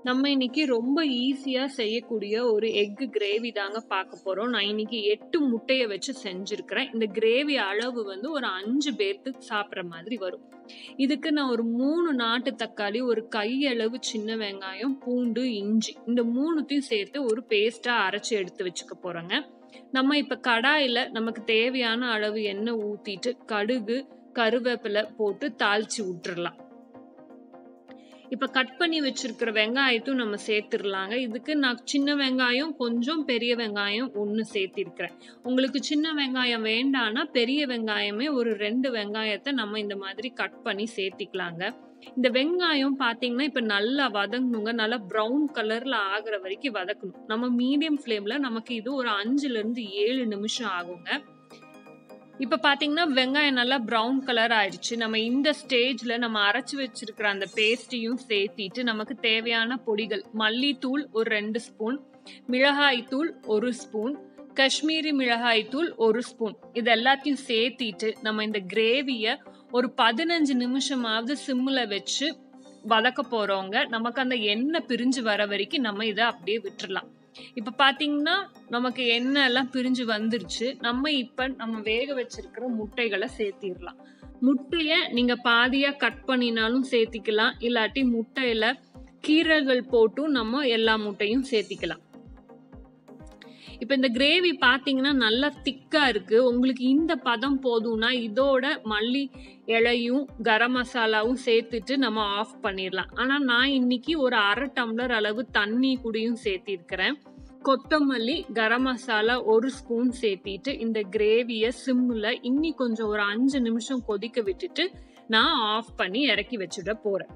நம்ம இன்னைக்கு ரொம்ப ஈஸியா செய்யக்கூடிய ஒரு எக் கிரேவி தாங்க பார்க்க போறோம் நான் இன்னைக்கு எட்டு முட்டையை வச்சு செஞ்சிருக்கிறேன் இந்த கிரேவி அளவு வந்து ஒரு அஞ்சு பேர்த்துக்கு சாப்பிட்ற மாதிரி வரும் இதுக்கு நான் ஒரு மூணு நாட்டு தக்காளி ஒரு கையளவு சின்ன வெங்காயம் பூண்டு இஞ்சி இந்த மூணுத்தையும் சேர்த்து ஒரு பேஸ்டா அரைச்சு எடுத்து வச்சுக்க போறேங்க நம்ம இப்ப கடாயில நமக்கு தேவையான அளவு எண்ணெய் ஊத்திட்டு கடுகு கருவேப்பிலை போட்டு தாளிச்சு விட்டுறலாம் இப்ப கட் பண்ணி வச்சிருக்கிற வெங்காயத்தையும் நம்ம சேர்த்துடலாங்க இதுக்கு நான் சின்ன வெங்காயம் கொஞ்சம் பெரிய வெங்காயம் ஒன்று சேர்த்திருக்கிறேன் உங்களுக்கு சின்ன வெங்காயம் வேண்டானா பெரிய வெங்காயமே ஒரு ரெண்டு வெங்காயத்தை நம்ம இந்த மாதிரி கட் பண்ணி சேர்த்திக்கலாங்க இந்த வெங்காயம் பாத்தீங்கன்னா இப்ப நல்லா வதங்கணுங்க நல்லா ப்ரௌன் கலர்ல ஆகுற வரைக்கும் வதக்கணும் நம்ம மீடியம் ஃப்ளேம்ல நமக்கு இது ஒரு அஞ்சுல இருந்து ஏழு நிமிஷம் ஆகுங்க இப்ப பாத்தீங்கன்னா வெங்காயம் நல்லா ப்ரௌன் கலர் ஆயிடுச்சு நம்ம இந்த ஸ்டேஜ்ல நம்ம அரைச்சு வச்சிருக்கிற அந்த பேஸ்டையும் சேர்த்திட்டு நமக்கு தேவையான பொடிகள் மல்லித்தூள் ஒரு ரெண்டு ஸ்பூன் மிளகாய் தூள் ஒரு ஸ்பூன் காஷ்மீரி மிளகாய் தூள் ஒரு ஸ்பூன் இது எல்லாத்தையும் சேர்த்திட்டு நம்ம இந்த கிரேவிய ஒரு பதினஞ்சு நிமிஷமாவது சிம்ல வச்சு வதக்க போறோங்க நமக்கு அந்த எண்ணெய் பிரிஞ்சு வர வரைக்கும் நம்ம இதை அப்படியே விட்டுறலாம் இப்ப பாத்தீங்கன்னா நமக்கு எண்ணெய் எல்லாம் பிரிஞ்சு வந்துருச்சு நம்ம இப்ப நம்ம வேக வச்சிருக்கிற முட்டைகளை சேர்த்திடலாம் முட்டைய நீங்க பாதியா கட் பண்ணினாலும் சேர்த்திக்கலாம் இல்லாட்டி முட்டையில கீரைகள் போட்டும் நம்ம எல்லா முட்டையும் சேர்த்திக்கலாம் இப்ப இந்த கிரேவி பாத்தீங்கன்னா நல்லா திக்கா இருக்கு உங்களுக்கு இந்த பதம் போதும்னா இதோட மல்லி இலையும் கரம் மசாலாவும் சேர்த்துட்டு நம்ம ஆஃப் பண்ணிடலாம் ஆனா நான் இன்னைக்கு ஒரு அரை டம்ளர் அளவு தண்ணி கூடயும் சேர்த்திருக்கிறேன் கொத்தமல்லி கரம் மசாலா ஒரு ஸ்பூன் சேர்த்திட்டு இந்த கிரேவிய சிம்ல இன்னி கொஞ்சம் ஒரு அஞ்சு நிமிஷம் கொதிக்க விட்டுட்டு நான் ஆஃப் பண்ணி இறக்கி வச்சுட போறேன்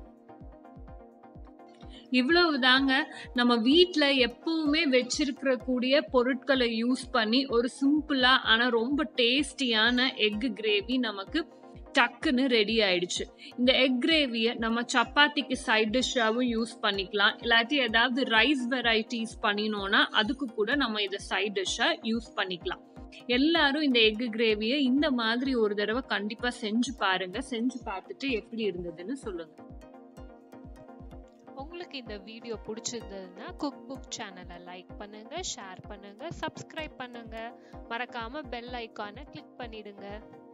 இவ்வளவு தாங்க நம்ம வீட்ல எப்பவுமே வச்சிருக்கிற கூடிய பொருட்களை யூஸ் பண்ணி ஒரு சிம்பிளா ஆனா ரொம்ப டேஸ்டியான எக் கிரேவி நமக்கு டக்குன்னு ரெடி ஆயிடுச்சு இந்த எக் கிரேவியை நம்ம சப்பாத்திக்கு சைட் டிஷ்ஷாவும் யூஸ் பண்ணிக்கலாம் இல்லாட்டி ஏதாவது ரைஸ் வெரைட்டிஸ் பண்ணினோம்னா அதுக்கு கூட நம்ம இதை சைட் டிஷ்ஷா யூஸ் பண்ணிக்கலாம் எல்லாரும் இந்த எக் கிரேவியை இந்த மாதிரி ஒரு தடவை கண்டிப்பா செஞ்சு பாருங்க செஞ்சு பார்த்துட்டு எப்படி இருந்ததுன்னு சொல்லுங்க உங்களுக்கு இந்த வீடியோ பிடிச்சிருந்ததுன்னா குக் புக் சேனலை லைக் பண்ணுங்க ஷேர் பண்ணுங்க சப்ஸ்கிரைப் பண்ணுங்க மறக்காம பெல் ஐக்கானை கிளிக் பண்ணிடுங்க